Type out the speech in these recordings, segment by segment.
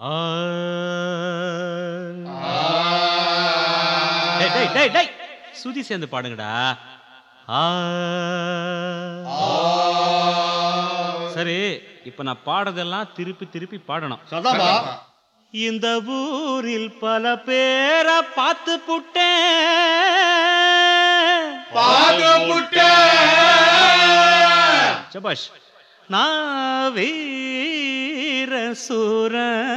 ஆ. டேய், டேய், டேய், டேய். சுதி சேர்ந்து பாடுங்கடா ஆ. சரி இப்ப நான் பாடுறதெல்லாம் திருப்பி திருப்பி பாடணும் சதாபா இந்த ஊரில் பல பேரை பார்த்து புட்டேன் சபாஷ் நான் வீர சூர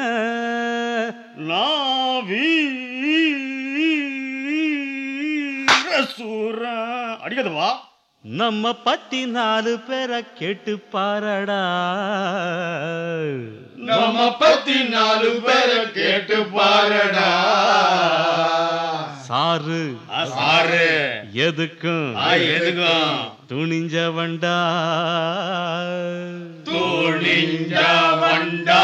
சூர அடிக்கதுவா நம்ம பத்தி நாலு பேரை கேட்டு பாரடா நம்ம பத்தி நாலு பேரை கேட்டு பாருடா சாரு சாரு எதுக்கும் எதுக்கும் துணிஞ்சவன்டா துணிஞ்ச வண்டா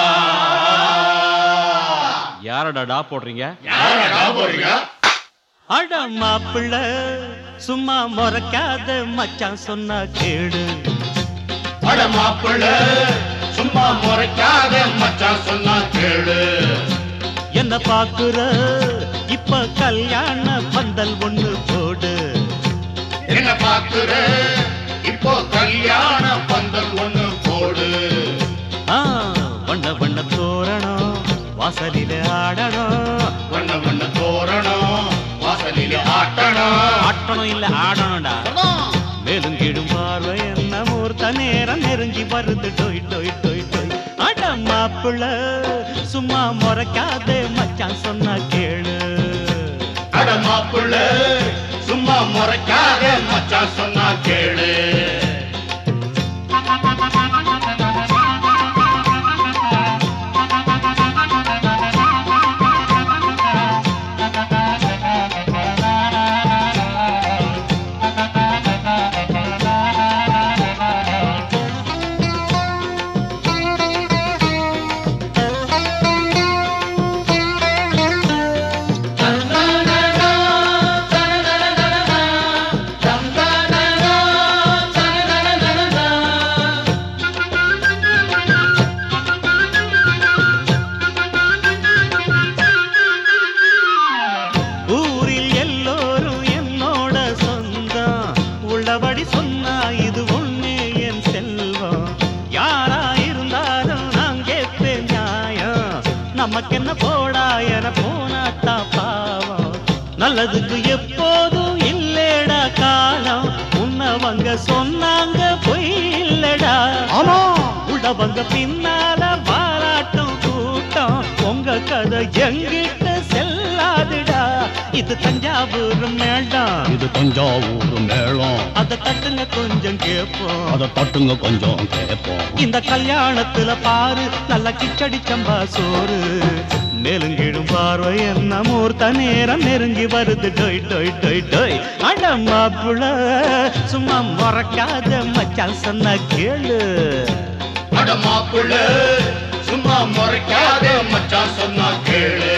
யாரடா டா போடுறீங்க யாரடா போறீங்க அட மாப்பிள்ள சும்மா முறைக்காத மச்சான் சொன்னா கேடு அட மாப்பிள்ள சும்மா முறைக்காத மச்சான் சொன்னா கேளு என்ன பாக்குற இப்ப கல்யாண பந்தல் ஒண்ணு போடு என்ன பாக்குற இப்போ கல்யாண பந்தல் ஒண்ணு போடு ஆ, வண்ண வண்ண தோரணம் வாசலில ஆடணும் வண்ண வண்ண தோரணம் வாசலில் ஆட்டணும் ஆட்டணும் இல்ல ஆடணும்டா மேலும் கீழும் பார்வை என்ன மூர்த்த நேரம் நெருங்கி வருது டொய் டொய் டொய் டொய் அட மாப்பிள்ள சும்மா முறைக்காத மச்சான் சொன்னா கேளு அட மாப்பிள்ள சும்மா முறைக்காத மச்சான் சொன்னா கேளு ஊரில் எல்லோரும் என்னோட சொந்தம் உள்ளபடி சொன்னா இது ஒண்ணு என் செல்வம் யாரா இருந்தாலும் நான் கேட்பேன் நியாயம் நமக்கென்ன போடா என போனாத்தா பாவம் நல்லதுக்கு எப்போதும் இல்லடா காலம் உன்னவங்க சொன்னாங்க பொய் இல்லடா ஆமா உள்ளவங்க பின்னால பாராட்டும் கூட்டம் உங்க கதை எங்கிட்ட செல்லாதுடா இது தஞ்சாவூர் மேடம் இது தஞ்சாவூர் மேளம் அத தட்டுங்க கொஞ்சம் கேட்போம் அதை தட்டுங்க கொஞ்சம் கேட்போம் இந்த கல்யாணத்துல பாரு நல்ல கிச்சடி சம்பா சோறு நெருங்கிடும் பார்வை என்ன மூர்த்த நேரம் நெருங்கி வருது டொய் டொய் டொய் டொய் அட மாப்புள சும்மா மறக்காத மச்சான் சொன்ன கேளு அட மாப்பிள்ள சும்மா முறைக்காத மச்சான் சொன்னா கேளு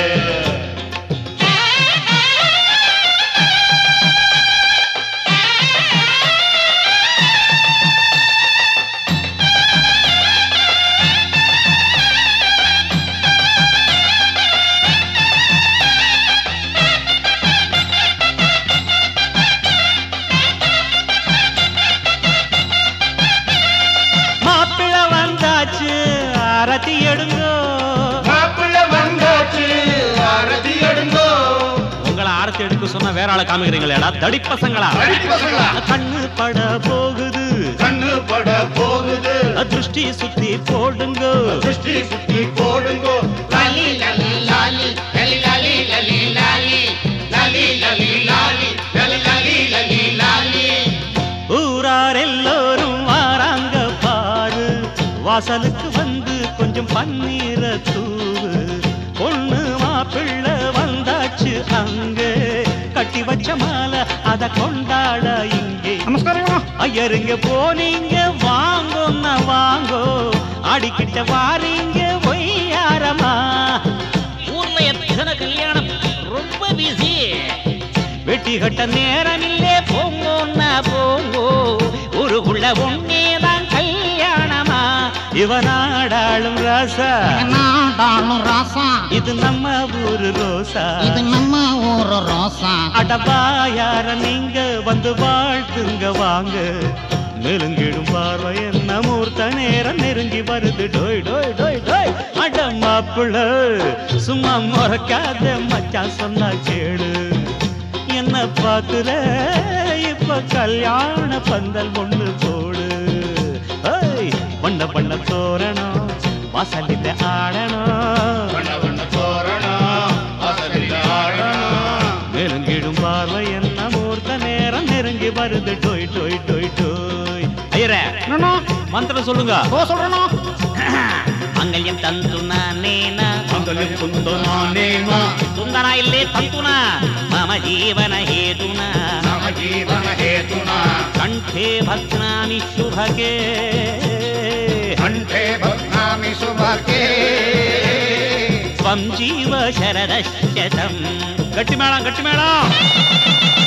மாப்பிள வந்தாச்சு அரத்தி எடுங்கோ மாப்பிள்ள வந்தாச்சு ஆரதி எடுங்கோ உங்களை ஆரத்தி எடுக்க சொன்னா வேற ஆளை காமிக்கிறீங்களேடா தடி பசங்களா அடி பசங்களா கண்ணு பட போகுது கண்ணு பட போகுது திருஷ்டி சுத்தி போடுங்கோ சுஷ்டி சுத்தி போடுங்கோ லாலி லாலி லாலி லாலி லாலி லாலி லாலி லாலி லாலி லாலி லாலி லாலி லாலி லாலி ஊரார் எல்லோரும் வாராங்க பாரு வாசலுக்கு வந்து கொஞ்சம் பன்னீர தூவு பொண்ணு மாப்பிள்ளை வந்தாச்சு அங்கே கட்டி வச்ச மாலை அத கொண்டாட இங்கே நமஸ்காரம் ஐயருங்க போனீங்க வாங்கோன்னா வாங்கோ அடிக்கிட்ட வாரீங்க ஒய்யாரமா ஊர்ல எத்தனை கல்யாணம் ரொம்ப பிஸி வெட்டி கட்ட நேரம் இல்லே போங்கோன்னா போங்கோ ஊருக்குள்ள ஒன்னேதான் கல்யாணமா இவனாடாளும் ராசா வாழும் ராசா இது நம்ம ஊரு ரோசா இது நம்ம ஊரு ரோசா அடவா யார நீங்க வந்து வாழ்த்துங்க வாங்க நெருங்கிடும் பார்வை என்ன மூர்த்த நேரம் நெருங்கி வருது டோய் டோய் டோய் டோய் அட மாப்பிள்ள சும்மா முறைக்காத மச்சான் சொன்னா கேளு என்ன பாக்குற இப்ப கல்யாண பந்தல் ஒண்ணு போடு ஏய், வண்ண வண்ண தோரணம் வாசலில் ஆடணும் வண்ண வண்ண தோரணம் வாசலில் ஆடணும் நெருங்கிடும் பார்வை என்ன மூர்த்த நேரம் நெருங்கி வருது டொய் டொய் டொய் டொய் ஐயரே மந்திரம் சொல்லுங்க ஓ சொல்றனோ மங்கல்யம் தந்துனா நேனா மங்களம் குந்தமானேனா சுந்தர இல்லே தந்துனா மம ஜீவன ஹேதுனா నమ జీవన హేతున కంఠే భక్నామి శుభకే కంఠే భక్నామి శుభకే త్వం జీవ శరదశతం గట్టి మేళం గట్టి మేళం